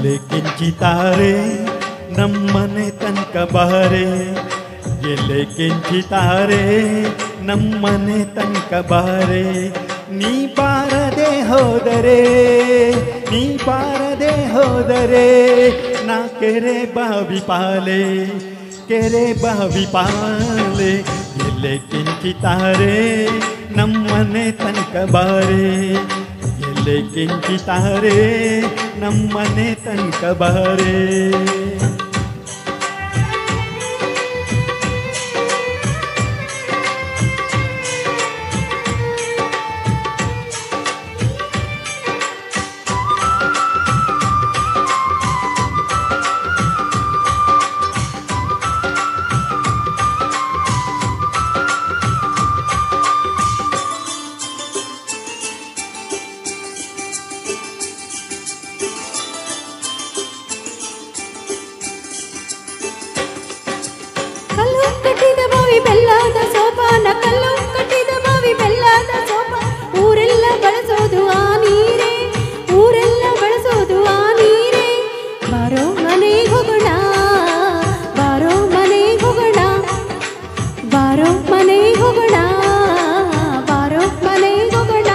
ಎಲೆ ಕೆಂಚಿತಾರೆ ನಮ್ಮನೆ ತನಕ ಬಾರೆ ಎಲೆ ಕೆಂಚಿತಾರೆ ನಮ್ಮನೆ ತನಕ ಬಾರೆ ನೀ ಬಾರದೆ ಹೋದರೆ ನೀ ಬಾರದೆ ಹೋದರೆ ನಾ ಕೆರೆ ಬಾವಿ ಪಾಲೆ ಕೆರೆ ಬಾವಿ ಪಾಲೆ ಎಲೆ ಕೆಂಚಿತಾರೆ ನಮ್ಮನೆ ತನಕ ಬಾರೆ ಎಲೆ ಕೆಂಚಿತಾರೆ ನಮ್ಮನೆ ತನಕ ಬಾರೆ ಕಲ್ಲು ಕಟ್ಟಿದ ಬಾವಿ ಬೆಲ್ಲದ ಸೋಪಾನ ಕಲ್ಲು ಕಟ್ಟಿದ ಬಾವಿ ಬೆಲ್ಲದ ಸೋಪಾನ ಊರೆಲ್ಲ ಬಳಸೋದು ಆ ನೀರೇ ಊರೆಲ್ಲ ಬಳಸೋದು ಆ ನೀರೇ ಬಾರೋ ಮನೆಗೆ ಹೋಗೋಣ ಬಾರೋ ಮನೆಗೆ ಹೋಗೋಣ ಬಾರೋ ಮನೆಗೆ ಹೋಗೋಣ ಬಾರೋ ಮನೆಗೆ ಹೋಗೋಣ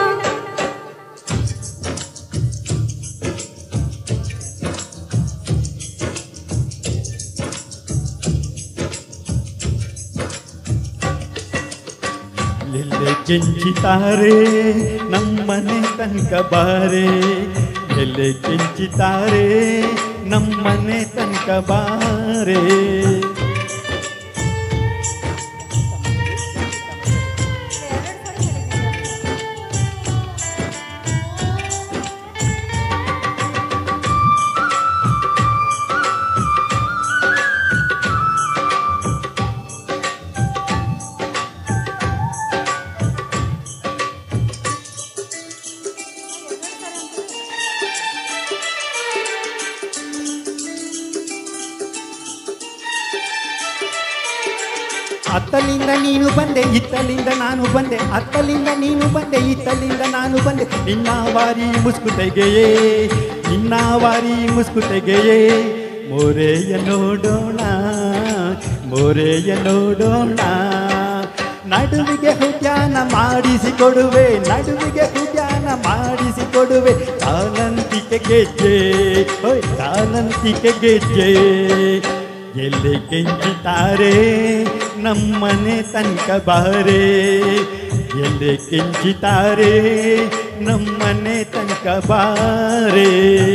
ಎಲೆ ಕೆಂಚಿತಾರೆ ನಮ್ಮನೆ ತನಕ ಬಾರೆ ಎಲೆ ಕೆಂಚಿತಾರೆ ನಮ್ಮನೆ ತನಕ ಬಾರೆ ಅತ್ತಲಿಂದ ನೀನು ಬಂದೆ ಇತ್ತಲಿಂದ ನಾನು ಬಂದೆ ಅತ್ತಲಿಂದ ನೀನು ಬಂದೆ ಇತ್ತಲಿಂದ ನಾನು ಬಂದೆ ನಿನ್ನ ವಾರಿ ಮುಸ್ಕು ತೆಗೆಯೇ ನಿನ್ನ ವಾರಿ ಮುಸ್ಕು ತೆಗೆಯೇ ಮೋರೆಯ ನೋಡೋಣ ಮೋರೆಯ ನೋಡೋಣ ನಡುವಿಗೆ ಹುದ್ಯಾನ ಮಾಡಿಸಿಕೊಡುವೆ ನಡುವಿಗೆ ಹುದ್ಯಾನ ಮಾಡಿಸಿಕೊಡುವೆ ತಾಲಂತಿಕೆ ಗೆಜ್ಜೆ ಓಯ್ ತಾಲಂತಿಕೆ ಗೆಜ್ಜೆ ಎಲ್ಲಿ ಕೆಂಚಿತಾರೆ ನಮ್ಮನೆ ತನಕ ಬಾರೆ ಎಲ್ಲಿ ಕೆಂಚಿತಾರೆ ನಮ್ಮನೆ ತನಕ ಬಾರೆ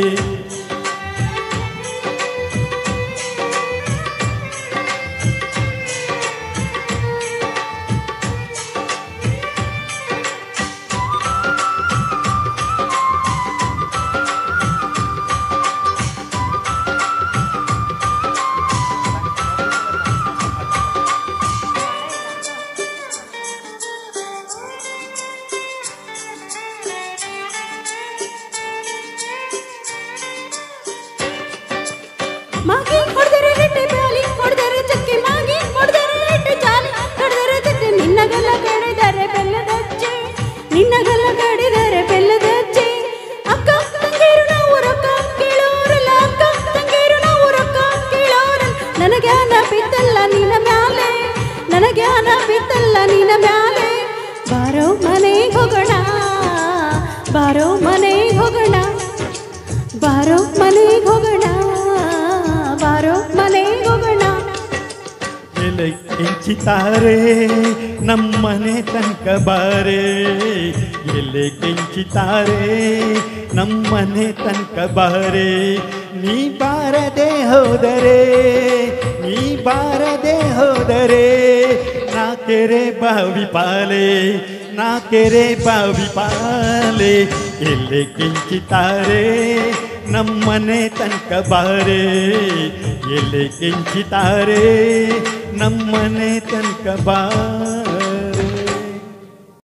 ಮಾಗಿ ಹೊಡೆದರೆ ರೆಟ್ಟೆ ಬ್ಯಾಲಿ ಹೊಡೆದರೆ ಚಕ್ಕೆ ಮಾಗಿ ಹೊಡೆದರೆ ರೆಟ್ಟೆ ಜಾಲಿ ಹೊಡೆದರೆ ಚಕ್ಕೆ ನಿನ್ನಗಲ್ಲ ಕಡಿದರೆ ಬೆಲ್ಲದಚ್ಚೆ ನಿನ್ನಗಲ್ಲ ಕಡಿದರೆ ಬೆಲ್ಲದಚ್ಚೆ ಅಕ್ಕ ತಂಗೇರು ನಾವು ರೊಕ್ಕ ಕೇಳೋರಲ್ಲ ಅಕ್ಕ ತಂಗೇರು ನಾವು ರೊಕ್ಕ ಕೇಳೋರಲ್ಲ ನನಗೆ ಹಣ ಬಿದ್ದಲ್ಲ ನಿನ್ನ ಮ್ಯಾಲೆ ನನಗೆ ಹಣ ಬಿದ್ದಲ್ಲ ನಿನ್ನ ಮ್ಯಾಲೆ ಬಾರೋ ಮನೆಗೆ ಹೋಗೋಣ ಬಾರೋ ಮನೆಗೆ ಹೋಗೋಣ ಬಾರೋ ಮನೆಗೆ ಹೋಗೋಣ ಬಾರೋ ಮನೆಗೆ ಹೋಗೋಣ ಎಲೆ ಕೆಂಚಿತಾರೆ ನಮ್ಮನೆ ತನಕ ಬಾರೆ ಎಲೆ ಕೆಂಚಿತಾರೆ ನಮ್ಮನೆ ತನಕ ಬಾರೆ ನೀ ಬಾರದೆ ಹೋದರೆ ನೀ ಬಾರದೆ ಹೋದರೆ ನಾ ಕೆರೆ ಬಾವಿ ಪಾಲೆ ನಾ ಕೆರೆ ಬಾವಿ ಪಾಲೆ ಎಲೆ ಕೆಂಚಿತಾರೆ ನಮ್ಮನೆ ತನಕ ಬಾರೆ ಎಲೆ ಕೆಂಚಿತಾರೆ ನಮ್ಮನೆ ತನಕ ಬಾರೆ